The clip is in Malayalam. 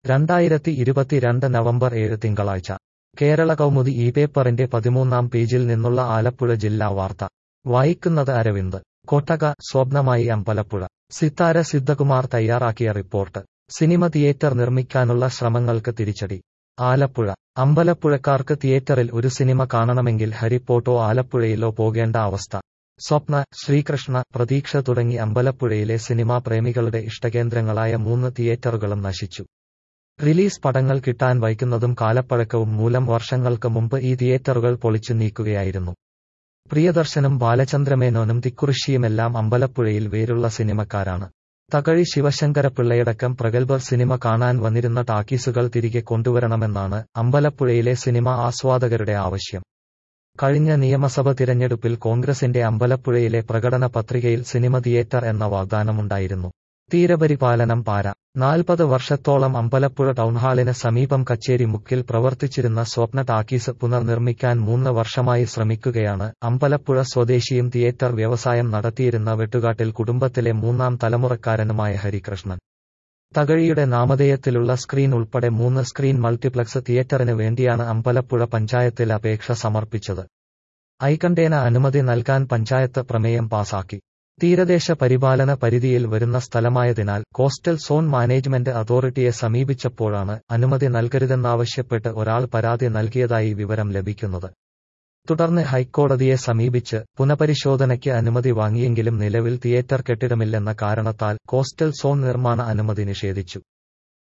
രണ്ടായിരത്തി ഇരുപത്തിരണ്ട് നവംബർ ഏഴ് തിങ്കളാഴ്ച കേരള കൗമുദി ഈ പേപ്പറിന്റെ പതിമൂന്നാം പേജിൽ നിന്നുള്ള ആലപ്പുഴ ജില്ലാ വാർത്ത വായിക്കുന്നത് അരവിന്ദ് കൊട്ടക സ്വപ്നമായി അമ്പലപ്പുഴ സിത്താര സിദ്ധകുമാർ തയ്യാറാക്കിയ റിപ്പോർട്ട് സിനിമ തിയേറ്റർ നിർമ്മിക്കാനുള്ള ശ്രമങ്ങൾക്ക് തിരിച്ചടി ആലപ്പുഴ അമ്പലപ്പുഴക്കാർക്ക് തിയേറ്ററിൽ ഒരു സിനിമ കാണണമെങ്കിൽ ഹരിപ്പോട്ടോ ആലപ്പുഴയിലോ പോകേണ്ട അവസ്ഥ സ്വപ്ന ശ്രീകൃഷ്ണ പ്രതീക്ഷ തുടങ്ങി അമ്പലപ്പുഴയിലെ സിനിമാ പ്രേമികളുടെ ഇഷ്ടകേന്ദ്രങ്ങളായ മൂന്ന് തിയേറ്ററുകളും നശിച്ചു റിലീസ് പടങ്ങൾ കിട്ടാൻ വൈകുന്നതും കാലപ്പഴക്കവും മൂലം വർഷങ്ങൾക്ക് മുമ്പ് ഈ തിയേറ്ററുകൾ പൊളിച്ചു നീക്കുകയായിരുന്നു പ്രിയദർശനും ബാലചന്ദ്രമേനോനും തിക്കുറിശ്ശിയുമെല്ലാം അമ്പലപ്പുഴയിൽ വേരുള്ള സിനിമക്കാരാണ് തകഴി ശിവശങ്കരപിള്ളയടക്കം പ്രഗത്ഭർ സിനിമ കാണാൻ വന്നിരുന്ന ടാക്കീസുകൾ തിരികെ കൊണ്ടുവരണമെന്നാണ് അമ്പലപ്പുഴയിലെ സിനിമ ആസ്വാദകരുടെ ആവശ്യം കഴിഞ്ഞ നിയമസഭ തിരഞ്ഞെടുപ്പിൽ കോൺഗ്രസിന്റെ അമ്പലപ്പുഴയിലെ പ്രകടന പത്രികയിൽ സിനിമ തിയേറ്റർ എന്ന വാഗ്ദാനമുണ്ടായിരുന്നു തീരപരിപാലനം പാര നാൽപ്പത് വർഷത്തോളം അമ്പലപ്പുഴ ടൗൺഹാളിന് സമീപം കച്ചേരി മുക്കിൽ പ്രവർത്തിച്ചിരുന്ന സ്വപ്ന ടാക്കീസ് പുനർനിർമ്മിക്കാൻ മൂന്ന് വർഷമായി ശ്രമിക്കുകയാണ് അമ്പലപ്പുഴ സ്വദേശിയും തിയേറ്റർ വ്യവസായം നടത്തിയിരുന്ന വെട്ടുകാട്ടിൽ കുടുംബത്തിലെ മൂന്നാം തലമുറക്കാരനുമായ ഹരികൃഷ്ണൻ തകഴിയുടെ നാമധേയത്തിലുള്ള സ്ക്രീൻ ഉൾപ്പെടെ മൂന്ന് സ്ക്രീൻ മൾട്ടിപ്ലക്സ് തിയേറ്ററിന് വേണ്ടിയാണ് അമ്പലപ്പുഴ പഞ്ചായത്തിൽ അപേക്ഷ സമർപ്പിച്ചത് ഐകണ്ടേന അനുമതി നൽകാൻ പഞ്ചായത്ത് പ്രമേയം പാസാക്കി തീരദേശ പരിപാലന പരിധിയിൽ വരുന്ന സ്ഥലമായതിനാൽ കോസ്റ്റൽ സോൺ മാനേജ്മെന്റ് അതോറിറ്റിയെ സമീപിച്ചപ്പോഴാണ് അനുമതി നൽകരുതെന്നാവശ്യപ്പെട്ട് ഒരാൾ പരാതി നൽകിയതായി വിവരം ലഭിക്കുന്നത് തുടർന്ന് ഹൈക്കോടതിയെ സമീപിച്ച് പുനഃപരിശോധനയ്ക്ക് അനുമതി വാങ്ങിയെങ്കിലും നിലവിൽ തിയേറ്റർ കെട്ടിടമില്ലെന്ന കാരണത്താൽ കോസ്റ്റൽ സോൺ നിർമ്മാണ അനുമതി നിഷേധിച്ചു